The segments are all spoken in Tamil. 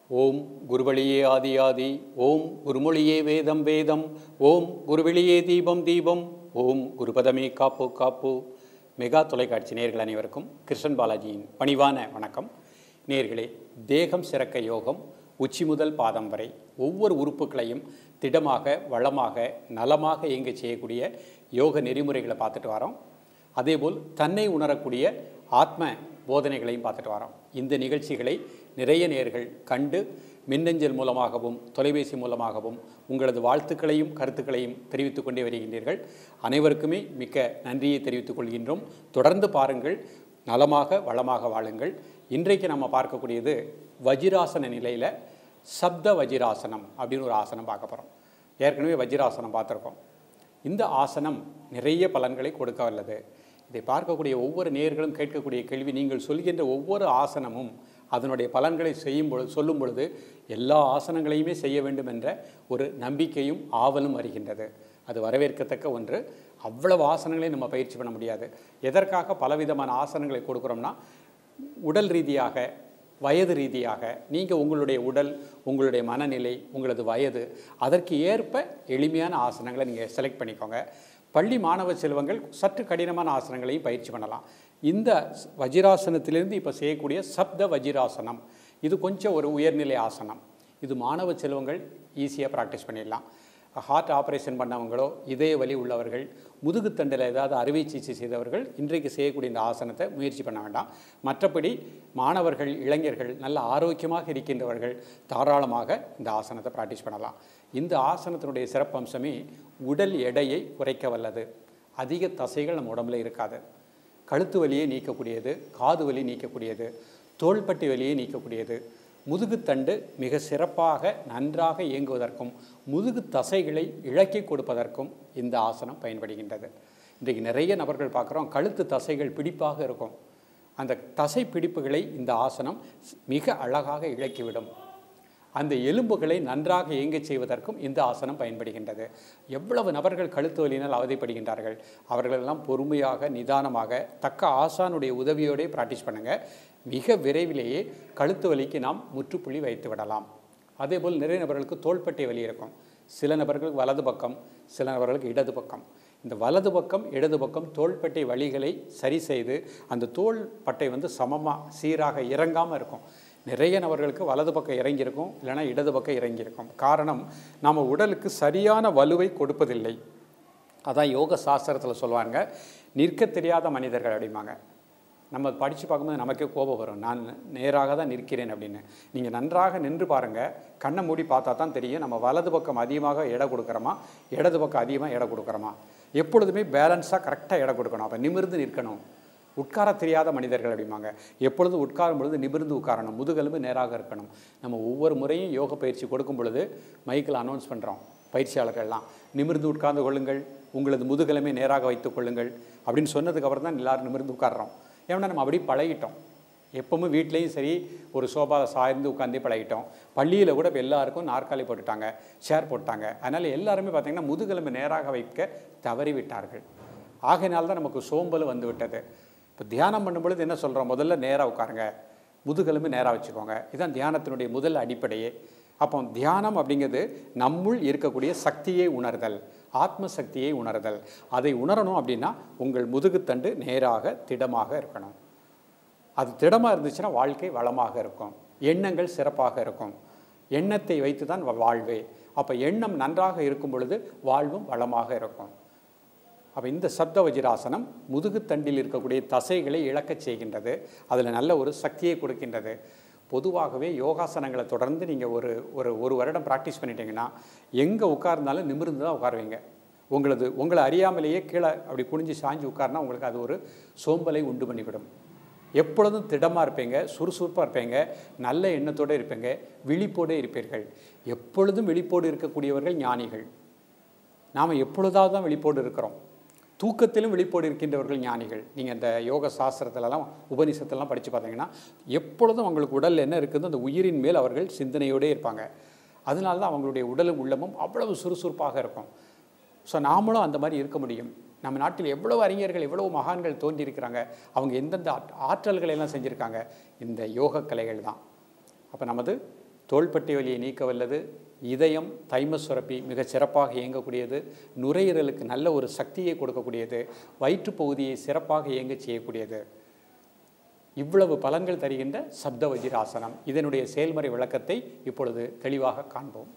ஓம் குருவழியே ஆதி ஆதி ஓம் குருமொழியே வேதம் வேதம் ஓம் குருவெளியே தீபம் தீபம் ஓம் குருபதமே காப்பு காப்பு மெகா தொலைக்காட்சி நேர்கள் அனைவருக்கும் கிருஷ்ணன் பாலாஜியின் பணிவான வணக்கம் நேர்களே தேகம் சிறக்க யோகம் உச்சி முதல் பாதம் வரை ஒவ்வொரு உறுப்புகளையும் திடமாக வளமாக நலமாக இயங்க செய்யக்கூடிய யோக நெறிமுறைகளை பார்த்துட்டு வரோம் அதேபோல் தன்னை உணரக்கூடிய ஆத்ம போதனைகளையும் பார்த்துட்டு வரோம் இந்த நிகழ்ச்சிகளை நிறைய நேர்கள் கண்டு மின்னஞ்சல் மூலமாகவும் தொலைபேசி மூலமாகவும் உங்களது வாழ்த்துக்களையும் கருத்துக்களையும் தெரிவித்துக் கொண்டே வருகின்றீர்கள் அனைவருக்குமே மிக்க நன்றியை தெரிவித்துக் கொள்கின்றோம் தொடர்ந்து பாருங்கள் நலமாக வளமாக வாழுங்கள் இன்றைக்கு நம்ம பார்க்கக்கூடியது வஜிராசன நிலையில் சப்த வஜிராசனம் அப்படின்னு ஒரு ஆசனம் பார்க்க போகிறோம் ஏற்கனவே வஜிராசனம் பார்த்துருக்கோம் இந்த ஆசனம் நிறைய பலன்களை கொடுக்க வல்லது இதை பார்க்கக்கூடிய ஒவ்வொரு நேர்களும் கேட்கக்கூடிய கேள்வி நீங்கள் சொல்கின்ற ஒவ்வொரு ஆசனமும் அதனுடைய பலன்களை செய்யும் பொழுது சொல்லும் பொழுது எல்லா ஆசனங்களையுமே செய்ய வேண்டும் என்ற ஒரு நம்பிக்கையும் ஆவலும் வருகின்றது அது வரவேற்கத்தக்க ஒன்று அவ்வளவு ஆசனங்களையும் நம்ம பயிற்சி பண்ண முடியாது எதற்காக பலவிதமான ஆசனங்களை கொடுக்குறோம்னா உடல் ரீதியாக வயது ரீதியாக நீங்கள் உங்களுடைய உடல் உங்களுடைய மனநிலை உங்களது வயது அதற்கு ஏற்ப எளிமையான ஆசனங்களை நீங்கள் செலக்ட் பண்ணிக்கோங்க பள்ளி மாணவ செல்வங்கள் சற்று கடினமான ஆசனங்களையும் பயிற்சி பண்ணலாம் இந்த வஜிராசனத்திலிருந்து இப்போ செய்யக்கூடிய சப்த வஜிராசனம் இது கொஞ்சம் ஒரு உயர்நிலை ஆசனம் இது மாணவ செல்வங்கள் ஈஸியாக ப்ராக்டிஸ் பண்ணிடலாம் ஹார்ட் ஆப்ரேஷன் பண்ணவங்களோ இதய வலி உள்ளவர்கள் முதுகுத்தண்டில் ஏதாவது அறுவை சிகிச்சை செய்தவர்கள் இன்றைக்கு செய்யக்கூடிய இந்த ஆசனத்தை முயற்சி பண்ண வேண்டாம் மற்றபடி மாணவர்கள் இளைஞர்கள் நல்ல ஆரோக்கியமாக இருக்கின்றவர்கள் தாராளமாக இந்த ஆசனத்தை ப்ராக்டிஸ் பண்ணலாம் இந்த ஆசனத்தினுடைய சிறப்பம்சமே உடல் எடையை குறைக்க வல்லது அதிக தசைகள் நம்ம உடம்புல இருக்காது கழுத்து வலியை நீக்கக்கூடியது காது வலி நீக்கக்கூடியது தோள்பட்டி வலியை நீக்கக்கூடியது முதுகுத்தண்டு மிக சிறப்பாக நன்றாக இயங்குவதற்கும் முதுகு தசைகளை இழக்கி கொடுப்பதற்கும் இந்த ஆசனம் பயன்படுகின்றது இன்றைக்கு நிறைய நபர்கள் பார்க்குறோம் கழுத்து தசைகள் பிடிப்பாக இருக்கும் அந்த தசை பிடிப்புகளை இந்த ஆசனம் மிக அழகாக இழக்கிவிடும் அந்த எலும்புகளை நன்றாக இயங்கச் செய்வதற்கும் இந்த ஆசனம் பயன்படுகின்றது எவ்வளவு நபர்கள் கழுத்து வலியினால் அவதைப்படுகின்றார்கள் அவர்களெல்லாம் பொறுமையாக நிதானமாக தக்க ஆசானுடைய உதவியோடே ப்ராக்டிஸ் பண்ணுங்கள் மிக விரைவிலேயே கழுத்து வலிக்கு நாம் முற்றுப்புள்ளி வைத்து விடலாம் அதேபோல் நிறைய நபர்களுக்கு தோள்பட்டை வலி இருக்கும் சில நபர்களுக்கு வலது பக்கம் சில நபர்களுக்கு இடது பக்கம் இந்த வலது பக்கம் இடது பக்கம் தோள்பட்டை வலிகளை சரி செய்து அந்த தோள் பட்டை வந்து சமமாக சீராக இறங்காமல் இருக்கும் நிறைய நபர்களுக்கு வலது பக்கம் இறங்கியிருக்கும் இல்லைனா இடது பக்கம் இறங்கியிருக்கும் காரணம் நம்ம உடலுக்கு சரியான வலுவை கொடுப்பதில்லை அதான் யோக சாஸ்திரத்தில் சொல்லுவாங்க நிற்க தெரியாத மனிதர்கள் அப்படிம்பாங்க நம்ம படித்து பார்க்கும்போது நமக்கே கோபம் வரும் நான் நேராக தான் நிற்கிறேன் அப்படின்னு நீங்கள் நன்றாக நின்று பாருங்கள் கண்ணை மூடி பார்த்தா தான் தெரியும் நம்ம வலது பக்கம் அதிகமாக எடை கொடுக்குறோமா இடது பக்கம் அதிகமாக எடை கொடுக்குறோமா எப்பொழுதுமே பேலன்ஸாக கரெக்டாக எடை கொடுக்கணும் அப்போ நிமிர்ந்து நிற்கணும் உட்கார தெரியாத மனிதர்கள் அப்படிம்பாங்க எப்பொழுது உட்காரும் பொழுது நிமிர்ந்து உட்காரணும் முதுகெலும்பு நேராக இருக்கணும் நம்ம ஒவ்வொரு முறையும் யோக பயிற்சி கொடுக்கும் பொழுது மைக்கில் அனௌன்ஸ் பண்ணுறோம் பயிற்சியாளர்கள்லாம் நிமிர்ந்து உட்கார்ந்து கொள்ளுங்கள் உங்களது முதுகெலுமை நேராக வைத்துக் கொள்ளுங்கள் அப்படின்னு சொன்னதுக்கப்புறம் தான் எல்லோரும் நிமிர்ந்து உட்கார்றோம் ஏன்னா நம்ம அப்படி பழகிட்டோம் எப்பவுமே வீட்லேயும் சரி ஒரு சோபாவில் சாய்ந்து உட்காந்தே பழகிட்டோம் பள்ளியில் கூட இப்போ எல்லாருக்கும் நாற்காலி போட்டுட்டாங்க சேர் போட்டாங்க அதனால் எல்லாருமே பார்த்திங்கன்னா முதுகெலும்பு நேராக வைக்க தவறி விட்டார்கள் ஆகையினால தான் நமக்கு சோம்பல் வந்து விட்டது இப்போ தியானம் பண்ணும்பொழுது என்ன சொல்கிறோம் முதல்ல நேராக உட்காருங்க முதுகெலும்பு நேராக வச்சுக்கோங்க இதுதான் தியானத்தினுடைய முதல் அடிப்படையே அப்போ தியானம் அப்படிங்கிறது நம்முள் இருக்கக்கூடிய சக்தியை உணர்தல் ஆத்ம சக்தியை உணர்தல் அதை உணரணும் அப்படின்னா உங்கள் முதுகுத்தண்டு நேராக திடமாக இருக்கணும் அது திடமாக இருந்துச்சுன்னா வாழ்க்கை வளமாக இருக்கும் எண்ணங்கள் சிறப்பாக இருக்கும் எண்ணத்தை வைத்து தான் வாழ்வே அப்போ எண்ணம் நன்றாக இருக்கும் பொழுது வாழ்வும் வளமாக இருக்கும் அப்போ இந்த சப்த வஜிராசனம் முதுகுத்தண்டில் இருக்கக்கூடிய தசைகளை இழக்கச் செய்கின்றது அதில் நல்ல ஒரு சக்தியை கொடுக்கின்றது பொதுவாகவே யோகாசனங்களை தொடர்ந்து நீங்கள் ஒரு ஒரு ஒரு வருடம் ப்ராக்டிஸ் பண்ணிட்டீங்கன்னா எங்கே உட்கார்ந்தாலும் நிமிர்ந்து தான் உட்காருவீங்க உங்களது உங்களை அறியாமலேயே கீழே அப்படி குனிஞ்சு சாஞ்சு உட்கார்னா உங்களுக்கு அது ஒரு சோம்பலை உண்டு பண்ணிவிடும் எப்பொழுதும் திடமாக இருப்பீங்க சுறுசுறுப்பாக இருப்பீங்க நல்ல எண்ணத்தோடு இருப்பீங்க விழிப்போடு இருப்பீர்கள் எப்பொழுதும் விழிப்போடு இருக்கக்கூடியவர்கள் ஞானிகள் நாம் எப்பொழுதாவது தான் விழிப்போடு இருக்கிறோம் தூக்கத்திலும் விழிப்போடு இருக்கின்றவர்கள் ஞானிகள் நீங்கள் இந்த யோக சாஸ்திரத்திலலாம் உபனிஷத்துலலாம் படித்து பார்த்தீங்கன்னா எப்பொழுதும் அவங்களுக்கு உடலில் என்ன இருக்குதோ அந்த உயிரின் மேல் அவர்கள் சிந்தனையோடே இருப்பாங்க அதனால தான் அவங்களுடைய உடலும் உள்ளமும் அவ்வளவு சுறுசுறுப்பாக இருக்கும் ஸோ நாமளும் அந்த மாதிரி இருக்க முடியும் நம்ம நாட்டில் எவ்வளவு அறிஞர்கள் எவ்வளவு மகான்கள் தோன்றியிருக்கிறாங்க அவங்க எந்தெந்த ஆற்றல்களை எல்லாம் செஞ்சுருக்காங்க இந்த யோக கலைகள் தான் அப்போ நமது தோள்பட்டை வலியை நீக்க வல்லது இதயம் தைமஸ் சுரப்பி மிகச் சிறப்பாக இயங்கக்கூடியது நுரையீரலுக்கு நல்ல ஒரு சக்தியை கொடுக்கக்கூடியது வயிற்றுப் பகுதியை சிறப்பாக இயங்க செய்யக்கூடியது இவ்வளவு பலன்கள் தருகின்ற சப்த வஜிராசனம் இதனுடைய செயல்முறை விளக்கத்தை இப்பொழுது தெளிவாக காண்போம்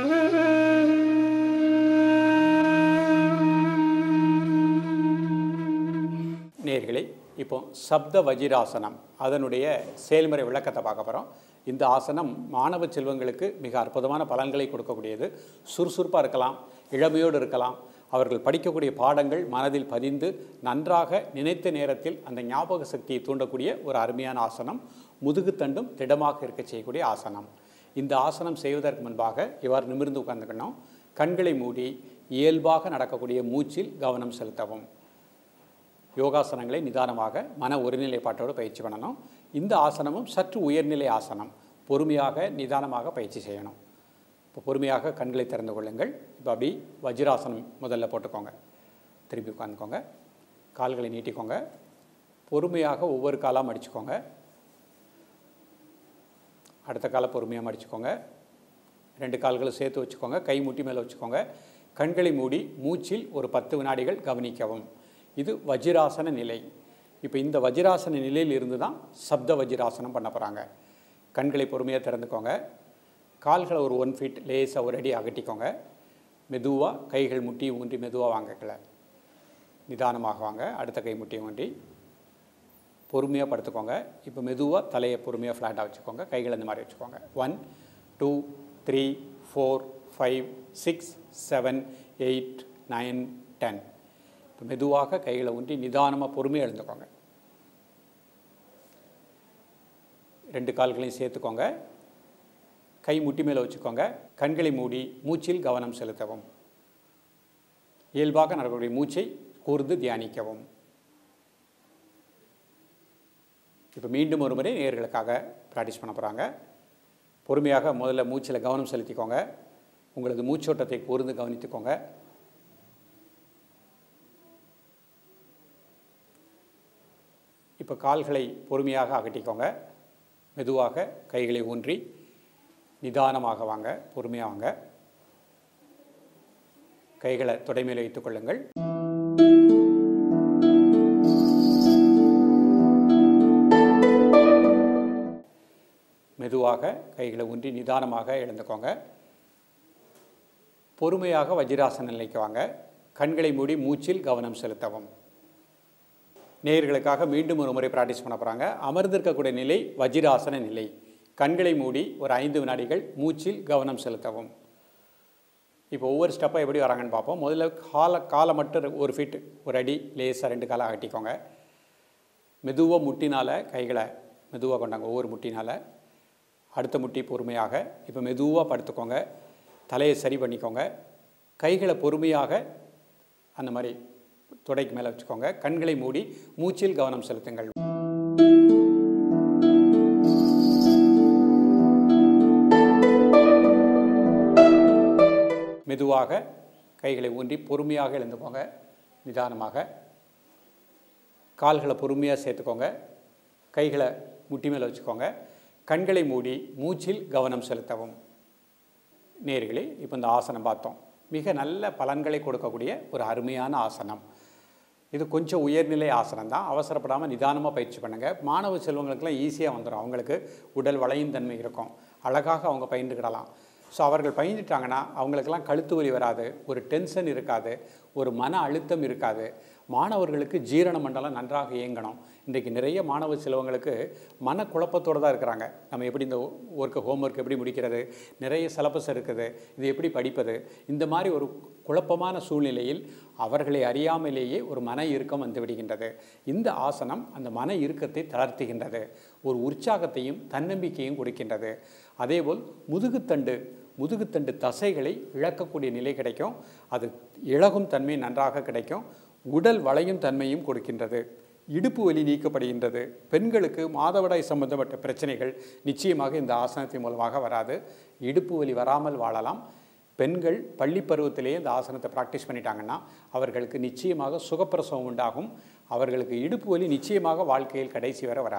நேர்களே இப்போ சப்த வஜிராசனம் அதனுடைய செயல்முறை விளக்கத்தை பார்க்க போகிறோம் இந்த ஆசனம் மாணவ செல்வங்களுக்கு மிக அற்புதமான பலன்களை கொடுக்கக்கூடியது சுறுசுறுப்பாக இருக்கலாம் இளமையோடு இருக்கலாம் அவர்கள் படிக்கக்கூடிய பாடங்கள் மனதில் பதிந்து நன்றாக நினைத்த நேரத்தில் அந்த ஞாபக சக்தியை தூண்டக்கூடிய ஒரு அருமையான ஆசனம் முதுகுத்தண்டும் திடமாக இருக்க செய்யக்கூடிய ஆசனம் இந்த ஆசனம் செய்வதற்கு முன்பாக இவ்வாறு நிமிர்ந்து உட்கார்ந்துக்கணும் கண்களை மூடி இயல்பாக நடக்கக்கூடிய மூச்சில் கவனம் செலுத்தவும் யோகாசனங்களை நிதானமாக மன ஒருநிலைப்பாட்டோடு பயிற்சி பண்ணணும் இந்த ஆசனமும் சற்று உயர்நிலை ஆசனம் பொறுமையாக நிதானமாக பயிற்சி செய்யணும் இப்போ பொறுமையாக கண்களை திறந்து கொள்ளுங்கள் இப்போ அப்படி வஜ்ராசனம் முதல்ல போட்டுக்கோங்க திருப்பி உட்காந்துக்கோங்க கால்களை நீட்டிக்கோங்க பொறுமையாக ஒவ்வொரு காலாக மடிச்சுக்கோங்க அடுத்த காலை பொறுமையாக மடிச்சுக்கோங்க ரெண்டு கால்களும் சேர்த்து வச்சுக்கோங்க கை முட்டி மேலே வச்சுக்கோங்க கண்களை மூடி மூச்சில் ஒரு பத்து வினாடிகள் கவனிக்கவும் இது வஜிராசன நிலை இப்போ இந்த வஜிராசன நிலையில் இருந்து தான் சப்த வஜிராசனம் பண்ண போகிறாங்க கண்களை பொறுமையாக திறந்துக்கோங்க கால்களை ஒரு ஒன் ஃபீட் லேசாக ஒரு அடி அகட்டிக்கோங்க மெதுவாக கைகள் முட்டி ஊன்றி மெதுவாக வாங்கக்கல நிதானமாக வாங்க அடுத்த கை முட்டியை ஊன்றி பொறுமையாக படுத்துக்கோங்க இப்போ மெதுவாக தலையை பொறுமையாக ஃப்ளாட்டாக வச்சுக்கோங்க கைகளை இந்த மாதிரி வச்சுக்கோங்க one two three four five six seven eight nine ten இப்போ மெதுவாக கைகளை ஊன்றி நிதானமாக பொறுமையாக எழுந்துக்கோங்க ரெண்டு கால்களையும் சேர்த்துக்கோங்க கை முட்டி மேலே வச்சுக்கோங்க கண்களை மூடி மூச்சில் கவனம் செலுத்தவும் இயல்பாக நடக்கக்கூடிய மூச்சை கூர்ந்து தியானிக்கவும் இப்போ மீண்டும் ஒரு முறை நேர்களுக்காக ப்ராக்டிஸ் பண்ண போகிறாங்க பொறுமையாக முதல்ல மூச்சில் கவனம் செலுத்திக்கோங்க உங்களது மூச்சோட்டத்தை கூர்ந்து கவனித்துக்கோங்க இப்போ கால்களை பொறுமையாக அகட்டிக்கோங்க மெதுவாக கைகளை ஊன்றி நிதானமாக வாங்க பொறுமையாக வாங்க கைகளை தொடைமேல வைத்துக் கொள்ளுங்கள் மெதுவாக கைகளை ஊன்றி நிதானமாக எழுந்துக்கோங்க பொறுமையாக வஜ்ராசன நிலைக்கு வாங்க கண்களை மூடி மூச்சில் கவனம் செலுத்தவும் நேயர்களுக்காக மீண்டும் ஒரு முறை ப்ராக்டிஸ் பண்ண போகிறாங்க அமர்ந்திருக்கக்கூடிய நிலை வஜ்ராசன நிலை கண்களை மூடி ஒரு ஐந்து வினாடிகள் மூச்சில் கவனம் செலுத்தவும் இப்போ ஒவ்வொரு ஸ்டெப்பாக எப்படி வராங்கன்னு பார்ப்போம் முதல்ல காலை காலை மட்டும் ஒரு ஃபீட் ஒரு அடி லேசாக ரெண்டு காலை அகட்டிக்கோங்க மெதுவாக முட்டினால் கைகளை மெதுவாக கொண்டாங்க ஒவ்வொரு முட்டினால் அடுத்த முட்டி பொறுமையாக இப்போ மெதுவாக படுத்துக்கோங்க தலையை சரி பண்ணிக்கோங்க கைகளை பொறுமையாக அந்த மாதிரி தொடைக்கு மேலே வச்சுக்கோங்க கண்களை மூடி மூச்சில் கவனம் செலுத்துங்கள் மெதுவாக கைகளை ஊன்றி பொறுமையாக எழுந்துக்கோங்க நிதானமாக கால்களை பொறுமையாக சேர்த்துக்கோங்க கைகளை முட்டி மேலே வச்சுக்கோங்க கண்களை மூடி மூச்சில் கவனம் செலுத்தவும் நேர்களே இப்போ இந்த ஆசனம் பார்த்தோம் மிக நல்ல பலன்களை கொடுக்கக்கூடிய ஒரு அருமையான ஆசனம் இது கொஞ்சம் உயர்நிலை ஆசனம் தான் அவசரப்படாமல் நிதானமாக பயிற்சி பண்ணுங்கள் மாணவ செல்வங்களுக்கெல்லாம் ஈஸியாக வந்துடும் அவங்களுக்கு உடல் வளையும் தன்மை இருக்கும் அழகாக அவங்க பயின்றுக்கிடலாம் ஸோ அவர்கள் பயின்றுட்டாங்கன்னா அவங்களுக்கெல்லாம் கழுத்து வலி வராது ஒரு டென்ஷன் இருக்காது ஒரு மன அழுத்தம் இருக்காது மாணவர்களுக்கு ஜீரண மண்டலம் நன்றாக இயங்கணும் இன்றைக்கு நிறைய மாணவ செல்வங்களுக்கு மனக்குழப்பத்தோடு தான் இருக்கிறாங்க நம்ம எப்படி இந்த ஒர்க்கு ஹோம்ஒர்க் எப்படி முடிக்கிறது நிறைய சிலபஸ் இருக்குது இது எப்படி படிப்பது இந்த மாதிரி ஒரு குழப்பமான சூழ்நிலையில் அவர்களை அறியாமலேயே ஒரு மன இறுக்கம் வந்து விடுகின்றது இந்த ஆசனம் அந்த மன இறுக்கத்தை தளர்த்துகின்றது ஒரு உற்சாகத்தையும் தன்னம்பிக்கையும் கொடுக்கின்றது அதேபோல் முதுகுத்தண்டு முதுகுத்தண்டு தசைகளை இழக்கக்கூடிய நிலை கிடைக்கும் அது இழகும் தன்மை நன்றாக கிடைக்கும் உடல் வளையும் தன்மையும் கொடுக்கின்றது இடுப்பு வலி நீக்கப்படுகின்றது பெண்களுக்கு மாதவிடாய் சம்பந்தப்பட்ட பிரச்சனைகள் நிச்சயமாக இந்த ஆசனத்தின் மூலமாக வராது இடுப்பு வலி வராமல் வாழலாம் பெண்கள் பள்ளி பருவத்திலேயே இந்த ஆசனத்தை ப்ராக்டிஸ் பண்ணிட்டாங்கன்னா அவர்களுக்கு நிச்சயமாக சுகப்பிரசவம் உண்டாகும் அவர்களுக்கு இடுப்பு வலி நிச்சயமாக வாழ்க்கையில் கடைசி வரை வராது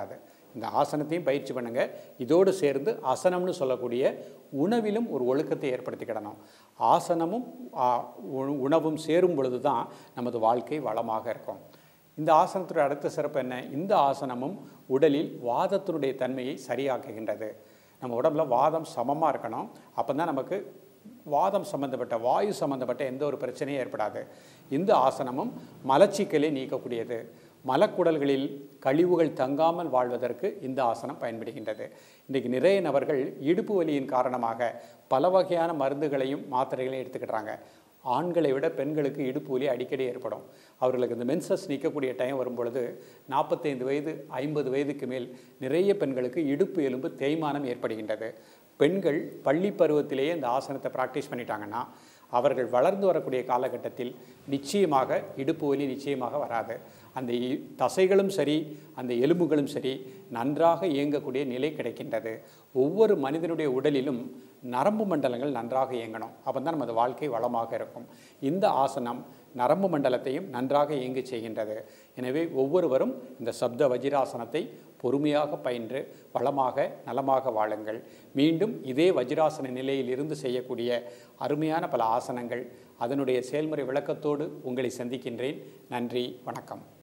இந்த ஆசனத்தையும் பயிற்சி பண்ணுங்கள் இதோடு சேர்ந்து அசனம்னு சொல்லக்கூடிய உணவிலும் ஒரு ஒழுக்கத்தை ஏற்படுத்திக்கிடணும் ஆசனமும் ஆ, உ- உணவும் சேரும் பொழுது தான் நமது வாழ்க்கை வளமாக இருக்கும் இந்த ஆசனத்துடைய அடுத்த சிறப்பு என்ன இந்த ஆசனமும் உடலில் வாதத்தினுடைய தன்மையை சரியாக்குகின்றது நம்ம உடம்புல வாதம் சமமாக இருக்கணும் அப்போ தான் நமக்கு வாதம் சம்பந்தப்பட்ட வாயு சம்பந்தப்பட்ட எந்த ஒரு பிரச்சனையும் ஏற்படாது இந்த ஆசனமும் மலச்சிக்கலை நீக்கக்கூடியது மலக்குடல்களில் கழிவுகள் தங்காமல் வாழ்வதற்கு இந்த ஆசனம் பயன்படுகின்றது இன்றைக்கு நிறைய நபர்கள் இடுப்பு வலியின் காரணமாக பல வகையான மருந்துகளையும் மாத்திரைகளையும் எடுத்துக்கிட்டாங்க ஆண்களை விட பெண்களுக்கு இடுப்பு வலி அடிக்கடி ஏற்படும் அவர்களுக்கு இந்த மென்சஸ் நிற்கக்கூடிய டைம் வரும் பொழுது நாற்பத்தைந்து வயது ஐம்பது வயதுக்கு மேல் நிறைய பெண்களுக்கு இடுப்பு எலும்பு தேய்மானம் ஏற்படுகின்றது பெண்கள் பள்ளி பருவத்திலேயே இந்த ஆசனத்தை ப்ராக்டிஸ் பண்ணிட்டாங்கன்னா அவர்கள் வளர்ந்து வரக்கூடிய காலகட்டத்தில் நிச்சயமாக இடுப்பு வலி நிச்சயமாக வராது அந்த இ- தசைகளும் சரி அந்த எலும்புகளும் சரி நன்றாக இயங்கக்கூடிய நிலை கிடைக்கின்றது ஒவ்வொரு மனிதனுடைய உடலிலும் நரம்பு மண்டலங்கள் நன்றாக இயங்கணும் அப்போ தான் நமது வாழ்க்கை வளமாக இருக்கும் இந்த ஆசனம் நரம்பு மண்டலத்தையும் நன்றாக இயங்க செய்கின்றது எனவே ஒவ்வொருவரும் இந்த சப்த வஜிராசனத்தை பொறுமையாக பயின்று வளமாக நலமாக வாழுங்கள் மீண்டும் இதே வஜிராசன நிலையில் இருந்து செய்யக்கூடிய அருமையான பல ஆசனங்கள் அதனுடைய செயல்முறை விளக்கத்தோடு உங்களை சந்திக்கின்றேன் நன்றி வணக்கம்